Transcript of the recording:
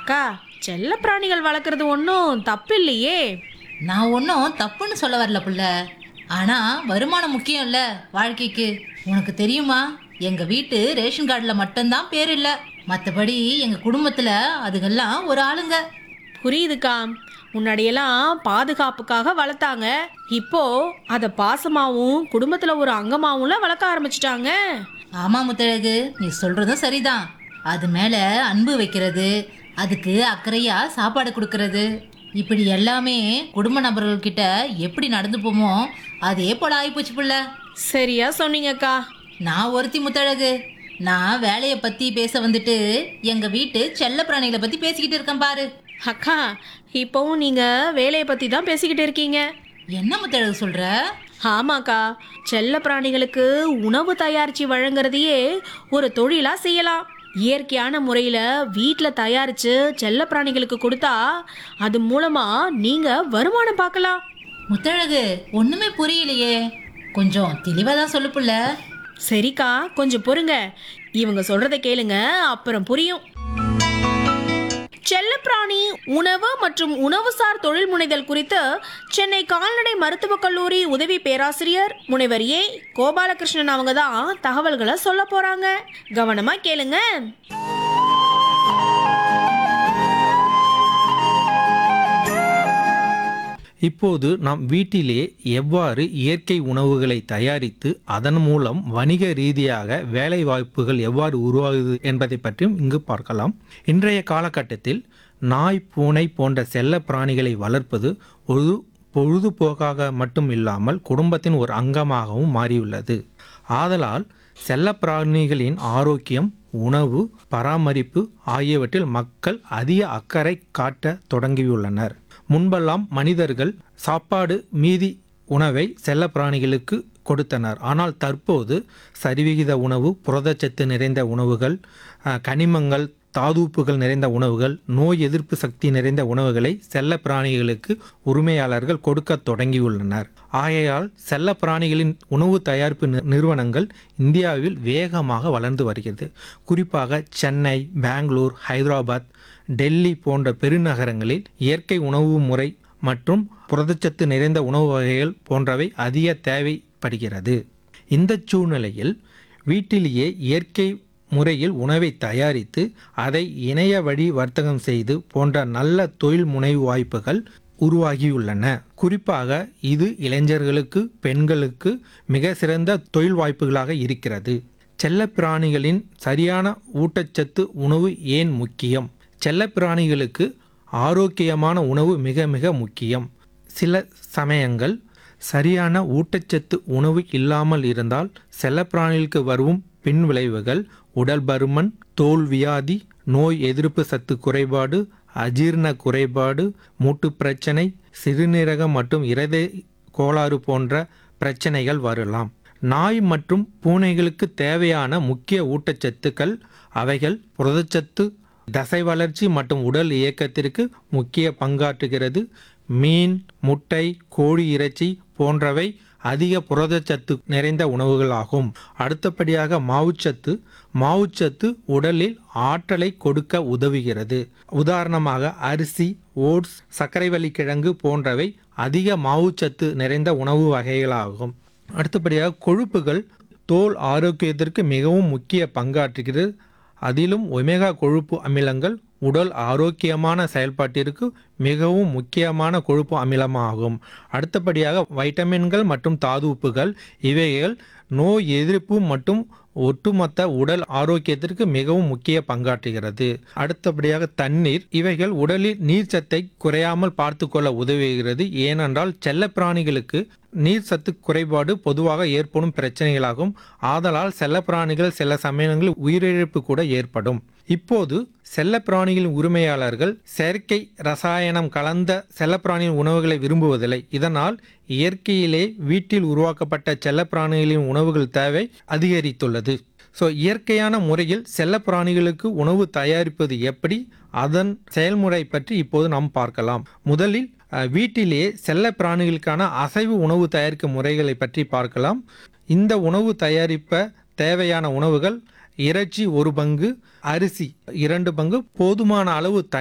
அக்கா செல்ல பிராணிகள் வளர்க்குறது ஒன்றும் தப்பு இல்லையே நான் ஒன்றும் தப்புன்னு சொல்ல வரல புள்ள ஆனா வருமானம் முக்கியம் இல்ல வாழ்க்கைக்கு உனக்கு தெரியுமா எங்க வீட்டு ரேஷன் கார்டில் மட்டும்தான் பேர் இல்ல மற்றபடி எங்க குடும்பத்துல அதுகெல்லாம் ஒரு ஆளுங்க புரியுதுக்கா முன்னாடியெல்லாம் பாதுகாப்புக்காக வளர்த்தாங்க இப்போ அதை பாசமாவும் குடும்பத்தில் ஒரு அங்கமாவும்ல வளர்க்க ஆரம்பிச்சிட்டாங்க ஆமா முத்தழகு நீ சொல்றதும் சரிதான் அது மேல அன்பு வைக்கிறது அதுக்கு அக்கறையா சாப்பாடு கொடுக்கறது இப்படி எல்லாமே குடும்ப நபர்கள்கிட்ட எப்படி நடந்துப்போமோ அதே போல ஆயிப்போச்சு புள்ள சரியா சொன்னீங்கக்கா நான் ஒருத்தி முத்தழகு நான் வேலையை பத்தி பேச வந்துட்டு எங்க வீட்டு செல்ல பிராணிகளை பத்தி பேசிக்கிட்டு இருக்கேன் பாரு அக்கா இப்போவும் நீங்கள் வேலையை பற்றி தான் பேசிக்கிட்டு இருக்கீங்க என்ன முத்தழகு சொல்ற ஆமாக்கா செல்ல பிராணிகளுக்கு உணவு தயாரித்து வழங்குறதையே ஒரு தொழிலாக செய்யலாம் இயற்கையான முறையில் வீட்டில் தயாரித்து செல்ல பிராணிகளுக்கு கொடுத்தா அது மூலமாக நீங்கள் வருமானம் பார்க்கலாம் முத்தழகு ஒண்ணுமே புரியலையே கொஞ்சம் தெளிவா தான் சொல்லு புள்ள சரிக்கா கொஞ்சம் பொறுங்க இவங்க சொல்றதை கேளுங்க அப்புறம் புரியும் செல்லப்பிராணி உணவு மற்றும் உணவுசார் தொழில் முனைதல் குறித்து சென்னை கால்நடை மருத்துவக் கல்லூரி உதவி பேராசிரியர் முனைவர் ஏ கோபாலகிருஷ்ணன் அவங்க தான் தகவல்களை சொல்ல போறாங்க கவனமா கேளுங்க இப்போது நாம் வீட்டிலே எவ்வாறு இயற்கை உணவுகளை தயாரித்து அதன் மூலம் வணிக ரீதியாக வேலை வாய்ப்புகள் எவ்வாறு உருவாகுது என்பதை பற்றியும் இங்கு பார்க்கலாம் இன்றைய காலகட்டத்தில் நாய் பூனை போன்ற செல்ல பிராணிகளை வளர்ப்பது ஒரு பொழுதுபோக்காக மட்டும் இல்லாமல் குடும்பத்தின் ஒரு அங்கமாகவும் மாறியுள்ளது ஆதலால் செல்ல பிராணிகளின் ஆரோக்கியம் உணவு பராமரிப்பு ஆகியவற்றில் மக்கள் அதிக அக்கறை காட்ட தொடங்கியுள்ளனர் முன்பெல்லாம் மனிதர்கள் சாப்பாடு மீதி உணவை செல்ல பிராணிகளுக்கு கொடுத்தனர் ஆனால் தற்போது சரிவிகித உணவு புரதச்சத்து நிறைந்த உணவுகள் அஹ், கனிமங்கள் தாதூப்புகள் நிறைந்த உணவுகள் நோய் எதிர்ப்பு சக்தி நிறைந்த உணவுகளை செல்ல பிராணிகளுக்கு உரிமையாளர்கள் கொடுக்க தொடங்கியுள்ளனர் ஆகையால் செல்ல பிராணிகளின் உணவு தயாரிப்பு நி- நிறுவனங்கள் இந்தியாவில் வேகமாக வளர்ந்து வருகிறது குறிப்பாக சென்னை பெங்களூர் ஹைதராபாத் டெல்லி போன்ற பெருநகரங்களில் இயற்கை உணவு முறை மற்றும் புரதச்சத்து நிறைந்த உணவு வகைகள் போன்றவை அதிக தேவைப்படுகிறது இந்த சூழ்நிலையில் வீட்டிலேயே இயற்கை முறையில் உணவை தயாரித்து அதை இணைய வழி வர்த்தகம் செய்து போன்ற நல்ல தொழில் முனைவு வாய்ப்புகள் உருவாகியுள்ளன குறிப்பாக இது இளைஞர்களுக்கு பெண்களுக்கு மிக சிறந்த தொழில் வாய்ப்புகளாக இருக்கிறது செல்லப்பிராணிகளின் சரியான ஊட்டச்சத்து உணவு ஏன் முக்கியம் செல்லப்பிராணிகளுக்கு ஆரோக்கியமான உணவு மிக மிக முக்கியம் சில சமயங்கள் சரியான ஊட்டச்சத்து உணவு இல்லாமல் இருந்தால் செல்லப்பிராணிகளுக்கு வரும் பின் விளைவுகள் உடல் பருமன் தோல் வியாதி நோய் எதிர்ப்பு சத்து குறைபாடு அஜீரண குறைபாடு மூட்டு பிரச்சனை சிறுநீரகம் மற்றும் இருதய கோளாறு போன்ற பிரச்சனைகள் வரலாம் நாய் மற்றும் பூனைகளுக்கு தேவையான முக்கிய ஊட்டச்சத்துக்கள் அவைகள் புரதச்சத்து தசை வளர்ச்சி மற்றும் உடல் இயக்கத்திற்கு முக்கிய பங்காற்றுகிறது மீன் முட்டை கோழி இறைச்சி போன்றவை அதிக புரதச்சத்து நிறைந்த உணவுகளாகும் அடுத்தபடியாக மாவுச்சத்து மாவுச்சத்து உடலில் ஆற்றலை கொடுக்க உதவுகிறது உதாரணமாக அரிசி ஓட்ஸ் சர்க்கரைவள்ளி கிழங்கு போன்றவை அதிக மாவுச்சத்து நிறைந்த உணவு வகைகளாகும் அடுத்தபடியாக கொழுப்புகள் தோல் ஆரோக்கியத்திற்கு மிகவும் முக்கிய பங்காற்றுகிறது அதிலும் ஒமேகா கொழுப்பு அமிலங்கள் உடல் ஆரோக்கியமான செயல்பாட்டிற்கு மிகவும் முக்கியமான கொழுப்பு அமிலமாகும் அடுத்தபடியாக வைட்டமின்கள் மற்றும் தாதுப்புகள் இவைகள் நோய் எதிர்ப்பு மற்றும் ஒட்டுமொத்த உடல் ஆரோக்கியத்திற்கு மிகவும் முக்கிய பங்காற்றுகிறது அடுத்தபடியாக தண்ணீர் இவைகள் உடலில் நீர்ச்சத்தை குறையாமல் பார்த்துக்கொள்ள உதவுகிறது ஏனென்றால் செல்லப்பிராணிகளுக்கு நீர் சத்து குறைபாடு பொதுவாக ஏற்படும் பிரச்சனைகளாகும் ஆதலால் செல்லப்பிராணிகள் சில சமயங்களில் உயிரிழப்பு கூட ஏற்படும் இப்போது செல்லப்பிராணிகளின் உரிமையாளர்கள் செயற்கை ரசாயனம் கலந்த செல்லப்பிராணியின் உணவுகளை விரும்புவதில்லை இதனால் இயற்கையிலே வீட்டில் உருவாக்கப்பட்ட செல்லப்பிராணிகளின் உணவுகள் தேவை அதிகரித்துள்ளது ஸோ இயற்கையான முறையில் செல்லப்பிராணிகளுக்கு உணவு தயாரிப்பது எப்படி அதன் செயல்முறை பற்றி இப்போது நாம் பார்க்கலாம் முதலில் அஹ், வீட்டிலேயே செல்ல பிராணிகளுக்கான அசைவு உணவு தயாரிக்கும் முறைகளை பற்றி பார்க்கலாம் இந்த உணவு தயாரிப்ப தேவையான உணவுகள் இறைச்சி ஒரு பங்கு அரிசி இரண்டு பங்கு போதுமான அளவு தண்ணீர்